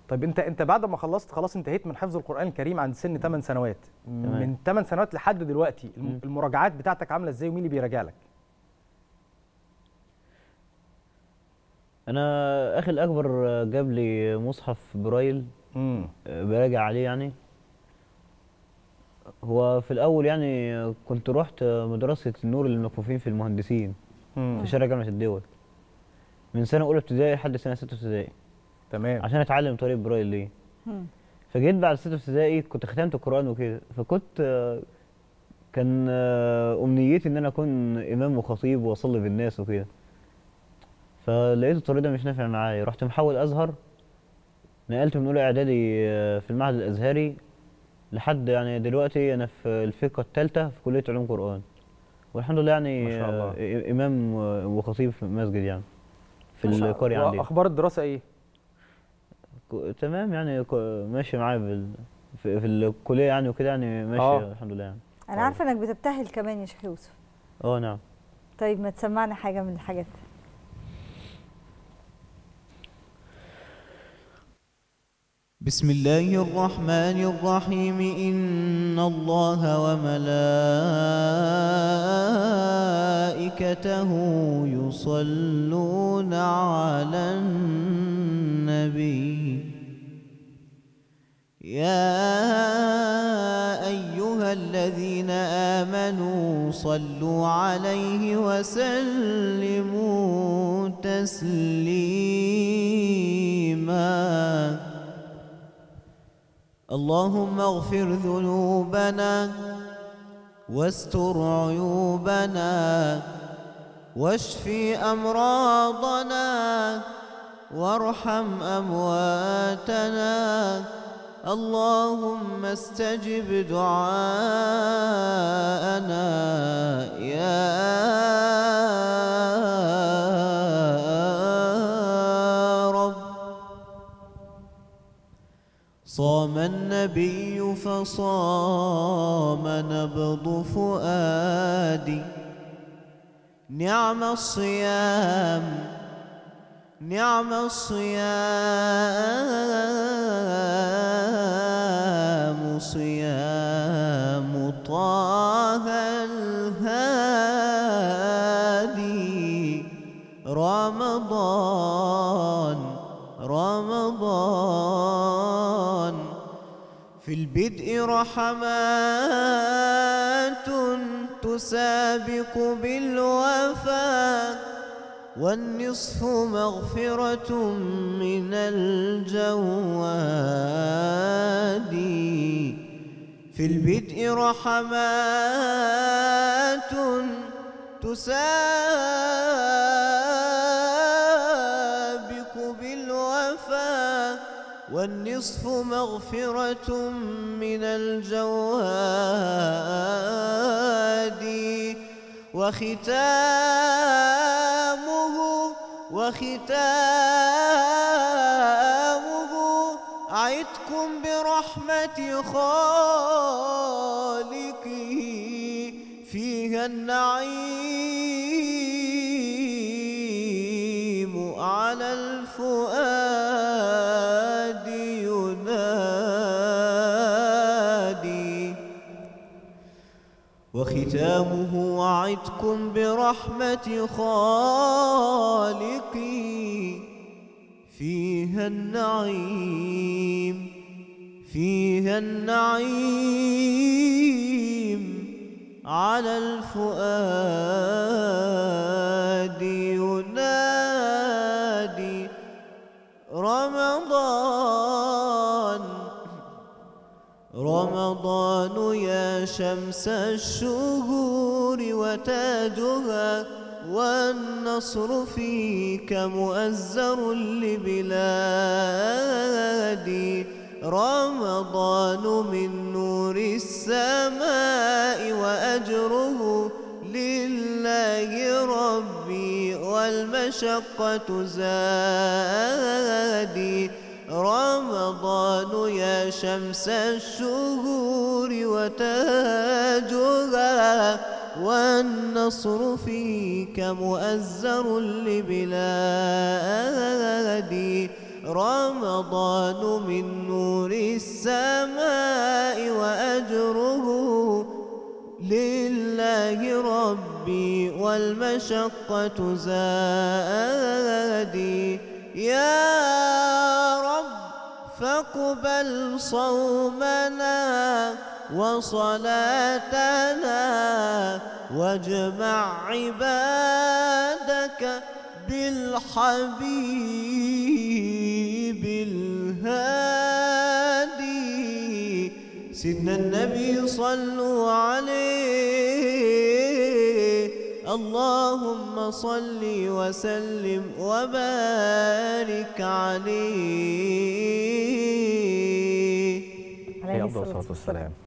طيب انت انت بعد ما خلصت خلاص انتهيت من حفظ القران الكريم عند سن 8 سنوات من 8 سنوات لحد دلوقتي الم- مم. المراجعات بتاعتك عامله ازاي ومين اللي بيراجع لك انا اخي الاكبر جاب لي مصحف برايل امم براجع عليه يعني هو في الاول يعني كنت رحت مدرسه النور للمكفوفين في المهندسين في شارع جامعه الدول من سنه اولى ابتدائي لحد سنه سته ابتدائي تمام عشان اتعلم طريقه برايل دي مم. فجيت بعد سته ابتدائي كنت ختمت القران وكده فكنت آه، كان آه، امنيتي ان انا اكون امام وخطيب واصلي بالناس وكده فلقيت الطريق ده مش نافع معايا رحت محول ازهر نقلت من اولى اعدادي آه، في المعهد الازهري لحد يعني دلوقتي انا في الفرقه الثالثه في كليه علوم قران والحمد لله يعني ما شاء الله. آه، امام وخطيب في المسجد يعني في ما شاء الله. القريه عندي واخبار الدراسه ايه ك- تمام يعني ك- ماشي معايا بال... في, في الكليه يعني وكده يعني ماشي آه. الحمد لله يعني انا عارفه انك بتبتهل كمان يا شيخ يوسف اه نعم طيب ما تسمعنا حاجه من الحاجات بسم الله الرحمن الرحيم إن الله وملائكته يصلون على النبي يا أيها الذين آمنوا صلوا عليه وسلموا تسليماً اللهم اغفر ذنوبنا واستر عيوبنا واشف امراضنا وارحم امواتنا اللهم استجب دعاءنا يا رب صام النبي فصام نبض فؤادي نعم الصيام نعم الصيام صيام طه الهادي رمضان رمضان في البدء رحمات تسابق بالوفاء والنصف مغفرة من الجواد في البدء رحمات تسابق بالوفاء والنصف مغفرة من الجواد وختامه وختامه عدكم برحمة خالقه فيها النعيم على الفؤاد ينادي وختامه وعدكم برحمة خالقي فيها النعيم فيها النعيم على الفؤاد ينادي رمضان رمضان يا شمس الشهور وتاجها والنصر فيك مؤزر لبلادي رمضان من نور السماء وأجره لله ربي والمشقة زادي رمضان يا شمس الشهور وتاجها والنصر فيك مؤزر لبلادي رمضان من نور السماء وأجره لله ربي والمشقة زادي يا رب فاقبل صومنا وصلاتنا واجمع عبادك بالحبيب الهادي سيدنا النبي صلوا عليه اللهم صل وسلم وبارك عليه عليه الصلاه والسلام